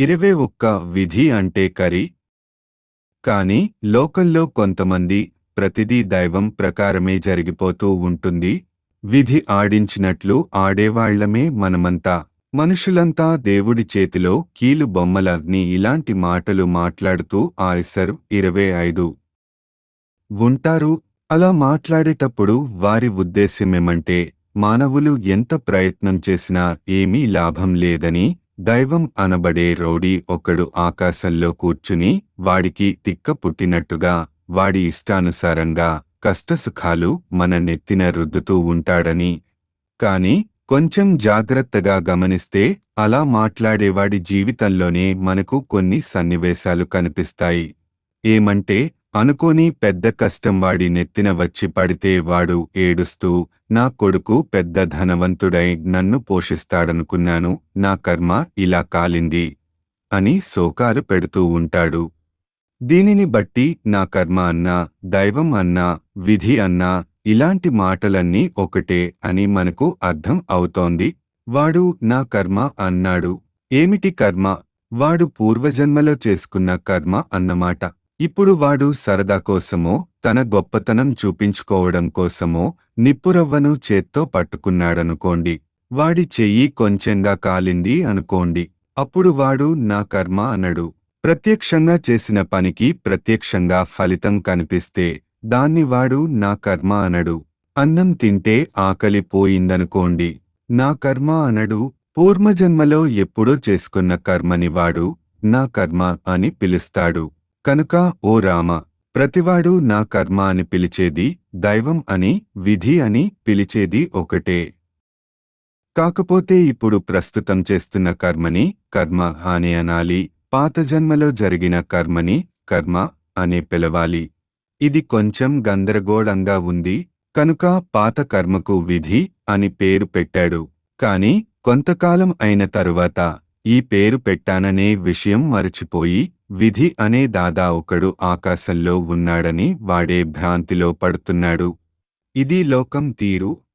ఇరవై ఒక్క విధి అంటే కరి కాని లోకల్లో కొంతమంది ప్రతిదీ దైవం ప్రకారమే జరిగిపోతూ ఉంటుంది విధి ఆడించినట్లు ఆడేవాళ్లమే మనమంతా మనుషులంతా దేవుడి చేతిలో కీలు బొమ్మలన్నీ ఇలాంటి మాటలు మాట్లాడుతూ ఆయిసరు ఇరవై ఐదు ఉంటారు అలా మాట్లాడేటప్పుడు వారి ఉద్దేశ్యమేమంటే మానవులు ఎంత ప్రయత్నం చేసినా ఏమీ లాభం లేదని దైవం అనబడే రౌడీ ఒకడు ఆకాశంలో కూర్చుని వాడికి తిక్క పుట్టినట్టుగా వాడి ఇష్టానుసారంగా కష్టసుఖాలు మన నెత్తిన రుద్దుతూ ఉంటాడని కాని కొంచెం జాగ్రత్తగా గమనిస్తే అలా మాట్లాడేవాడి జీవితంలోనే మనకు కొన్ని సన్నివేశాలు కనిపిస్తాయి ఏమంటే అనుకోని పెద్ద కష్టం వాడి నెత్తిన వచ్చి పడితే వాడు ఏడుస్తూ నా కొడుకు పెద్ద ధనవంతుడై నన్ను పోషిస్తాడనుకున్నాను నా కర్మ ఇలా కాలింది అని శోకాలు పెడుతూ ఉంటాడు దీనిని బట్టి నా కర్మ అన్నా దైవం అన్నా విధి అన్నా ఇలాంటి మాటలన్నీ ఒకటే అని మనకు అర్థం అవుతోంది వాడు నా కర్మ అన్నాడు ఏమిటి కర్మ వాడు పూర్వజన్మలో చేసుకున్న కర్మ అన్నమాట ఇప్పుడు వాడు సరదా కోసమో తన గొప్పతనం చూపించుకోవడం కోసమో నిప్పురవ్వను చేత్తో పట్టుకున్నాడనుకోండి వాడి చెయ్యి కొంచెంగా కాలింది అనుకోండి అప్పుడు వాడు నా కర్మ అనడు ప్రత్యక్షంగా చేసిన పనికి ప్రత్యక్షంగా ఫలితం కనిపిస్తే దాన్ని వాడు నా కర్మ అనడు అన్నం తింటే ఆకలి పోయిందనుకోండి నా కర్మ అనడు పూర్వజన్మలో ఎప్పుడో చేసుకున్న కర్మని వాడు నా కర్మ అని పిలుస్తాడు కనుక ఓ రామ ప్రతివాడు నా కర్మ అని పిలిచేది దైవం అని విధి అని పిలిచేది ఒకటే కాకపోతే ఇప్పుడు ప్రస్తుతం చేస్తున్న కర్మని కర్మ అని అనాలి పాత జన్మలో జరిగిన కర్మని కర్మ అనే పిలవాలి ఇది కొంచెం గందరగోళంగా ఉంది కనుక పాత కర్మకు విధి అని పేరు పెట్టాడు కాని కొంతకాలం అయిన తరువాత ఈ పేరు పెట్టాననే విషయం మరచిపోయి విధి అనే దాదా ఒకడు ఆకాశంలో ఉన్నాడని వాడే భ్రాంతిలో పడుతున్నాడు ఇది లోకం తీరు